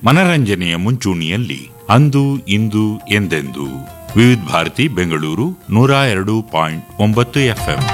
ಮನರಂಜನೆಯ ಮುಂಚೂಣಿಯಲ್ಲಿ ಅಂದು ಇಂದು ಎಂದೆಂದು ವಿವಿಧ ಭಾರತಿ ಬೆಂಗಳೂರು ನೂರ ಎರಡು ಪಾಯಿಂಟ್ ಒಂಬತ್ತು ಎಫ್ಎಂ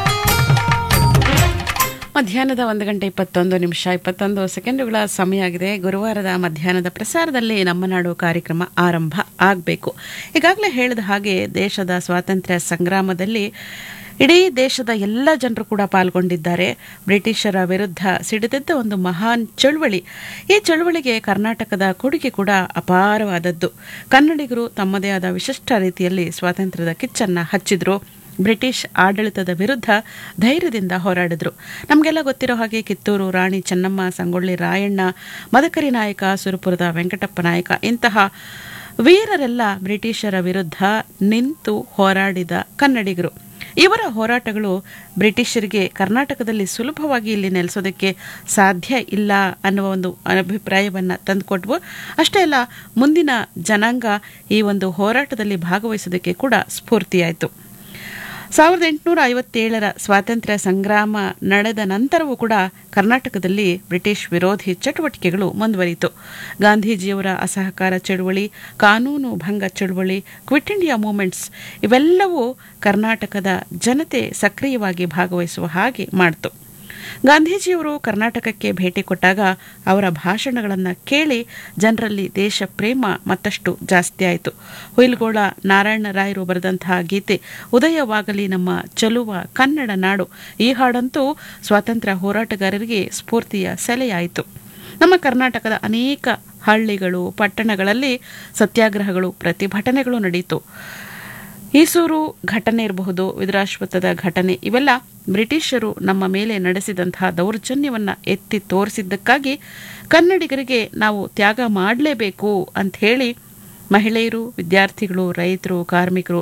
ಮಧ್ಯಾಹ್ನದ ಒಂದು ಗಂಟೆ ಇಪ್ಪತ್ತೊಂದು ನಿಮಿಷ ಇಪ್ಪತ್ತೊಂದು ಸೆಕೆಂಡುಗಳ ಸಮಯ ಆಗಿದೆ ಗುರುವಾರದ ಮಧ್ಯಾಹ್ನದ ಪ್ರಸಾರದಲ್ಲಿ ನಮ್ಮ ನಾಡು ಕಾರ್ಯಕ್ರಮ ಆರಂಭ ಆಗಬೇಕು ಈಗಾಗಲೇ ಹೇಳಿದ ಹಾಗೆ ದೇಶದ ಸ್ವಾತಂತ್ರ್ಯ ಸಂಗ್ರಾಮದಲ್ಲಿ ಇಡೀ ದೇಶದ ಎಲ್ಲ ಜನರು ಕೂಡ ಪಾಲ್ಗೊಂಡಿದ್ದಾರೆ ಬ್ರಿಟಿಷರ ವಿರುದ್ಧ ಸಿಡಿದಿದ್ದ ಒಂದು ಮಹಾನ್ ಚಳುವಳಿ ಈ ಚಳುವಳಿಗೆ ಕರ್ನಾಟಕದ ಕೊಡುಗೆ ಕೂಡ ಅಪಾರವಾದದ್ದು ಕನ್ನಡಿಗರು ತಮ್ಮದೇ ಆದ ವಿಶಿಷ್ಟ ರೀತಿಯಲ್ಲಿ ಸ್ವಾತಂತ್ರ್ಯದ ಕಿಚ್ಚನ್ನ ಹಚ್ಚಿದ್ರು ಬ್ರಿಟಿಷ್ ಆಡಳಿತದ ವಿರುದ್ಧ ಧೈರ್ಯದಿಂದ ಹೋರಾಡಿದ್ರು ನಮಗೆಲ್ಲ ಗೊತ್ತಿರೋ ಹಾಗೆ ಕಿತ್ತೂರು ರಾಣಿ ಚೆನ್ನಮ್ಮ ಸಂಗೊಳ್ಳಿ ರಾಯಣ್ಣ ಮದಕರಿ ನಾಯಕ ಸುರಪುರದ ವೆಂಕಟಪ್ಪ ನಾಯಕ ಇಂತಹ ವೀರರೆಲ್ಲ ಬ್ರಿಟಿಷರ ವಿರುದ್ಧ ನಿಂತು ಹೋರಾಡಿದ ಕನ್ನಡಿಗರು ಇವರ ಹೋರಾಟಗಳು ಬ್ರಿಟಿಷರಿಗೆ ಕರ್ನಾಟಕದಲ್ಲಿ ಸುಲಭವಾಗಿ ಇಲ್ಲಿ ನೆಲೆಸೋದಕ್ಕೆ ಸಾಧ್ಯ ಇಲ್ಲ ಅನ್ನುವ ಒಂದು ಅಭಿಪ್ರಾಯವನ್ನು ತಂದುಕೊಟ್ವು ಅಷ್ಟೇ ಅಲ್ಲ ಮುಂದಿನ ಜನಾಂಗ ಈ ಒಂದು ಹೋರಾಟದಲ್ಲಿ ಭಾಗವಹಿಸೋದಕ್ಕೆ ಕೂಡ ಸ್ಫೂರ್ತಿಯಾಯಿತು ಸಾವಿರದ ಎಂಟುನೂರ ಐವತ್ತೇಳರ ಸ್ವಾತಂತ್ರ್ಯ ಸಂಗ್ರಾಮ ನಡೆದ ನಂತರವೂ ಕೂಡ ಕರ್ನಾಟಕದಲ್ಲಿ ಬ್ರಿಟಿಷ್ ವಿರೋಧಿ ಚಟುವಟಿಕೆಗಳು ಮುಂದುವರಿಯಿತು ಗಾಂಧೀಜಿಯವರ ಅಸಹಕಾರ ಚಳುವಳಿ ಕಾನೂನು ಭಂಗ ಚಳುವಳಿ ಕ್ವಿಟ್ ಇಂಡಿಯಾ ಮೂವ್ಮೆಂಟ್ಸ್ ಇವೆಲ್ಲವೂ ಕರ್ನಾಟಕದ ಜನತೆ ಸಕ್ರಿಯವಾಗಿ ಭಾಗವಹಿಸುವ ಹಾಗೆ ಮಾಡಿತು ಗಾಂಧೀಜಿಯವರು ಕರ್ನಾಟಕಕ್ಕೆ ಭೇಟಿ ಕೊಟ್ಟಾಗ ಅವರ ಭಾಷಣಗಳನ್ನು ಕೇಳಿ ಜನರಲ್ಲಿ ದೇಶ ಪ್ರೇಮ ಮತ್ತಷ್ಟು ಜಾಸ್ತಿ ಆಯಿತು ಹುಯಿಲ್ಗೋಳ ನಾರಾಯಣ ರಾಯರು ಬರೆದಂತಹ ಗೀತೆ ಉದಯವಾಗಲಿ ನಮ್ಮ ಚಲುವ ಕನ್ನಡ ನಾಡು ಈ ಹಾಡಂತೂ ಸ್ವಾತಂತ್ರ್ಯ ಹೋರಾಟಗಾರರಿಗೆ ಸ್ಫೂರ್ತಿಯ ಸೆಲೆಯಾಯಿತು ನಮ್ಮ ಕರ್ನಾಟಕದ ಅನೇಕ ಹಳ್ಳಿಗಳು ಪಟ್ಟಣಗಳಲ್ಲಿ ಸತ್ಯಾಗ್ರಹಗಳು ಪ್ರತಿಭಟನೆಗಳು ನಡೆಯಿತು ಈಸೂರು ಘಟನೆ ಇರಬಹುದು ವಿದುರಾಶ್ವತ್ಥದ ಘಟನೆ ಇವೆಲ್ಲ ಬ್ರಿಟಿಷರು ನಮ್ಮ ಮೇಲೆ ನಡೆಸಿದಂತಹ ದೌರ್ಜನ್ಯವನ್ನು ಎತ್ತಿ ತೋರಿಸಿದ್ದಕ್ಕಾಗಿ ಕನ್ನಡಿಗರಿಗೆ ನಾವು ತ್ಯಾಗ ಮಾಡಲೇಬೇಕು ಅಂತ ಹೇಳಿ ಮಹಿಳೆಯರು ವಿದ್ಯಾರ್ಥಿಗಳು ರೈತರು ಕಾರ್ಮಿಕರು